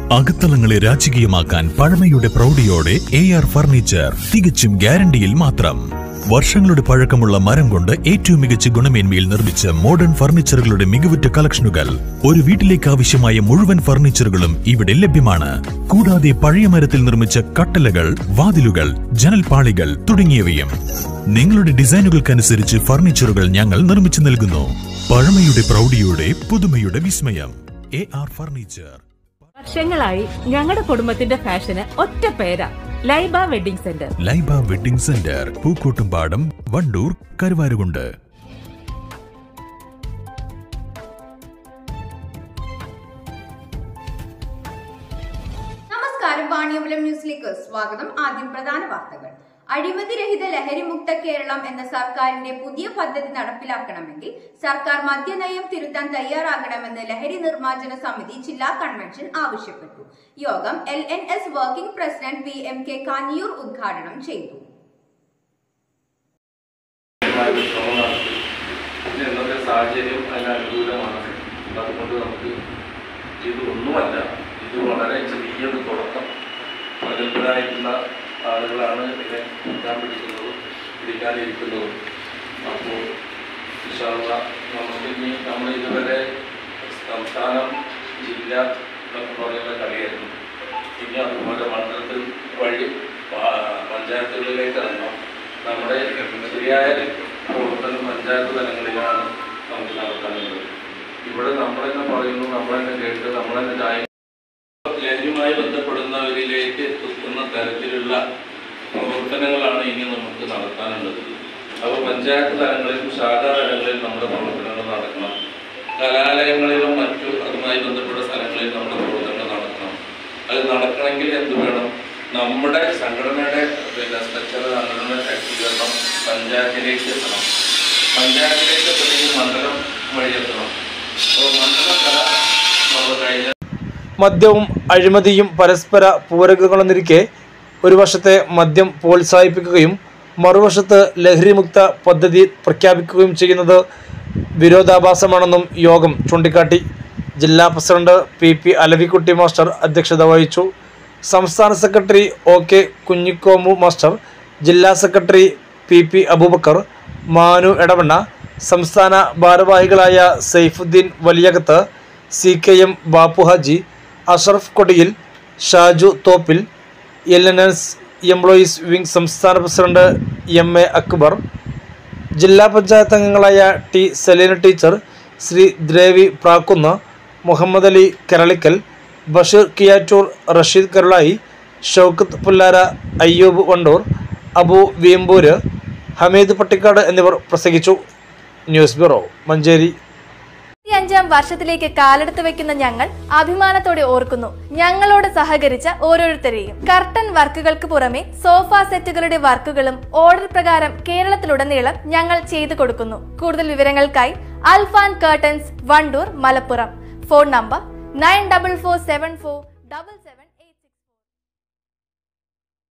അകത്തളങ്ങളെ രാജകീയമാക്കാൻ പഴമയുടെ പ്രൗഢിയോടെ A R furniture തികച്ചും ഗ്യാരണ്ടിയിൽ മാത്രം വർഷങ്ങളുടെ പഴക്കമുള്ള മരം കൊണ്ട് ഏറ്റവും മികച്ച ഗുണമേന്മയിൽ നിർമ്മിച്ച മോഡേൺ ഫർണിച്ചറുകളുടെ മികവുറ്റ കളക്ഷനുകൾ ഒരു വീട്ടിലേക്ക് ആവശ്യമായ മുഴുവൻ ഫർണിച്ചറുകളും ഇവിടെ ലഭ്യമാണ് കൂടാതെ പഴയ മരത്തിൽ നിർമ്മിച്ച കട്ടലകൾ വാതിലുകൾ ജനൽപാളികൾ തുടങ്ങിയവയും നിങ്ങളുടെ ഡിസൈനുകൾക്കനുസരിച്ച് ഫർണിച്ചറുകൾ ഞങ്ങൾ നിർമ്മിച്ചു നൽകുന്നു പഴമയുടെ പ്രൗഢിയോടെ പുതുമയുടെ വിസ്മയം എ ആർ ഫർണിച്ചർ വർഷങ്ങളായി ഞങ്ങളുടെ കുടുംബത്തിന്റെ ഫാഷന് ഒറ്റ പേരാ Laiba wedding centre Laiba wedding centre Pookkottumpadam Wandoor Karuvarakundu നമസ്കാരം വാണിയമ്പലം ന്യൂസിലേക്ക് സ്വാഗതം ആദ്യം പ്രധാന വാർത്തകൾ അഴിമതിരഹിത ലഹരിമുക്ത കേരളം എന്ന സർക്കാരിന്റെ പുതിയ പദ്ധതി നടപ്പിലാക്കണമെങ്കിൽ സർക്കാർ മദ്യനയം തിരുത്താൻ തയ്യാറാകണമെന്ന് ലഹരി നിർമ്മാർജ്ജന സമിതി ജില്ലാ കൺവെൻഷൻ ആവശ്യപ്പെട്ടു യോഗം L N S working president P M K Kaniyur ഉദ്ഘാടനം ചെയ്തു ഒരു ശ്രമം നടത്തി പിന്നെ ഇന്നത്തെ സാഹചര്യം അതിന് അനുകൂലമാണ് അതുകൊണ്ട് നമുക്ക് ഇത് ഒന്നുമല്ല ഇത് വളരെ ചെറിയൊരു തുടക്കം പ്രഗത്ഭരായിട്ടുള്ള ആളുകളാണ് ഇതിനെ പിടിക്കാൻ പിടിക്കുന്നതും പിടിക്കാനിരിക്കുന്നതും അപ്പോൾ വിശാല നമുക്ക് ഇനി നമ്മൾ ഇതുവരെ സംസ്ഥാനം ജില്ല എന്നൊക്കെ പറയുന്ന കളിയായിരുന്നു ഇനി അതുപോലെ മണ്ഡലത്തിൽ വഴി പ- പഞ്ചായത്തുകളിലേക്ക് ഇറങ്ങാം നമ്മുടെ ശരിയായ പ്രവർത്തനം പഞ്ചായത്ത് തലങ്ങളിലാണ് നമുക്ക് നടത്താനുള്ളത് ഇവിടെ നമ്മളെന്നെ പറയുന്നു നമ്മളെന്നെ കേട്ട് നമ്മളെന്നെ ചായ ലഹരിയുമായി ബന്ധപ്പെടുന്നവരിലേക്ക് എത്തുന്ന തരത്തിലുള്ള പ്രവർത്തനങ്ങളാണ് ഇനി നമുക്ക് നടത്താനുള്ളത് അപ്പോൾ പഞ്ചായത്ത് തലങ്ങളിലും ശാഖാ തലങ്ങളിലും നമ്മുടെ പ്രവർത്തനങ്ങൾ നടക്കണം കലാലയങ്ങളിലും മറ്റു അതുമായി ബന്ധപ്പെട്ട സ്ഥലങ്ങളിലും നമ്മുടെ പ്രവർത്തനങ്ങൾ നടക്കണം അത് നടക്കണമെങ്കിൽ എന്ത് വേണം നമ്മുടെ സംഘടനയുടെ പിന്നെ സ്ട്രക്ചർ സംഘടന ശാക്തീകരണം പഞ്ചായത്തിലേക്ക് എത്തണം പഞ്ചായത്തിലേക്ക് എത്തണമെങ്കിൽ മണ്ഡലം വഴി എത്തണം അപ്പോൾ മണ്ഡല കല നമ്മൾ കഴിഞ്ഞ മദ്യവും അഴിമതിയും പരസ്പര പൂരകങ്ങളെന്നിരിക്കെ ഒരു വശത്തെ മദ്യം പ്രോത്സാഹിപ്പിക്കുകയും മറുവശത്ത് ലഹരിമുക്ത പദ്ധതി പ്രഖ്യാപിക്കുകയും ചെയ്യുന്നത് വിരോധാഭാസമാണെന്നും യോഗം ചൂണ്ടിക്കാട്ടി ജില്ലാ president P P Alavikutty master അധ്യക്ഷത വഹിച്ചു സംസ്ഥാന secretary O K Kunhikomu master ജില്ലാ secretary P P Aboobacker Manu Edavanna സംസ്ഥാന ഭാരവാഹികളായ Saifuddin Valiyakath C K M Bappu Haji Ashraf Kodiyil Shaju Thoppil L N S employees wing സംസ്ഥാന പ്രസിഡന്റ് എം എ അക്ബർ ജില്ലാ പഞ്ചായത്ത് അംഗങ്ങളായ ടി സലീന ടീച്ചർ ശ്രീ ദ്രേവി പ്രാക്കുന്ന് മുഹമ്മദ് അലി കരളിക്കൽ ബഷീർ കിയാറ്റൂർ റഷീദ് കരുളായി ഷൗക്കത്ത് പുല്ലാര അയ്യൂബ് വണ്ടൂർ അബു വീമ്പൂര് ഹമീദ് പട്ടിക്കാട് എന്നിവർ പ്രസംഗിച്ചു ന്യൂസ് ബ്യൂറോ മഞ്ചേരി അഞ്ചാം വർഷത്തിലേക്ക് കാലെടുത്ത് വെക്കുന്ന ഞങ്ങൾ അഭിമാനത്തോടെ ഓർക്കുന്നു ഞങ്ങളോട് സഹകരിച്ച ഓരോരുത്തരെയും കർട്ടൻ വർക്കുകൾക്ക് പുറമെ സോഫ സെറ്റുകളുടെ വർക്കുകളും ഓർഡർ പ്രകാരം കേരളത്തിലുടനീളം ഞങ്ങൾ ചെയ്തു കൊടുക്കുന്നു കൂടുതൽ വിവരങ്ങൾക്കായി Alfan curtains Wandoor Malappuram phone number nine double four seven four double